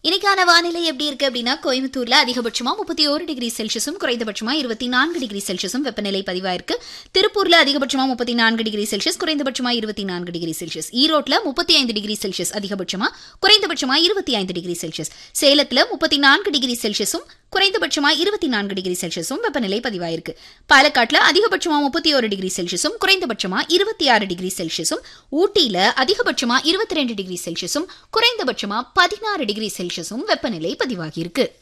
இன்னைக்கான வானிலை எப்படி இருக்கு அப்படின்னா கோயம்புத்தூர்ல அதிகபட்சமா முப்பத்தி ஒரு டிகிரி செல்சியஸும் குறைந்தபட்சமா இருபத்தி நான்கு டிகிரி செல்சியஸும் வெப்பநிலை பதிவாயிருக்கு திருப்பூர்ல அதிகபட்சமா முப்பத்தி நான்கு டிகிரி செல்சியஸ் குறைந்தபட்சமா இருபத்தி நான்கு டிகிரி செல்சியஸ் ஈரோட்ல முப்பத்தி ஐந்து டிகிரி செல்சியஸ் அதிகபட்சமா குறைந்தபட்சமா இருபத்தி ஐந்து டிகிரி செல்சியஸ் சேலத்துல முப்பத்தி நான்கு டிகிரி செல்சியஸும் குறைந்தபட்சமா இருபத்தி நான்கு டிகிரி செல்சியஸும் வெப்பநிலை பதிவாயிருக்கு பாலக்காட்டுல அதிகபட்சமா முப்பத்தி ஒரு டிகிரி செல்சியஸும் குறைந்தபட்சமா இருபத்தி ஆறு டிகிரி செல்சியஸும் ஊட்டியில அதிகபட்சமா இருபத்தி ரெண்டு டிகிரி செல்சியஸும் குறைந்தபட்சமா பதினாறு டிகிரி செல்சியஸும் வெப்பநிலை பதிவாகியிருக்கு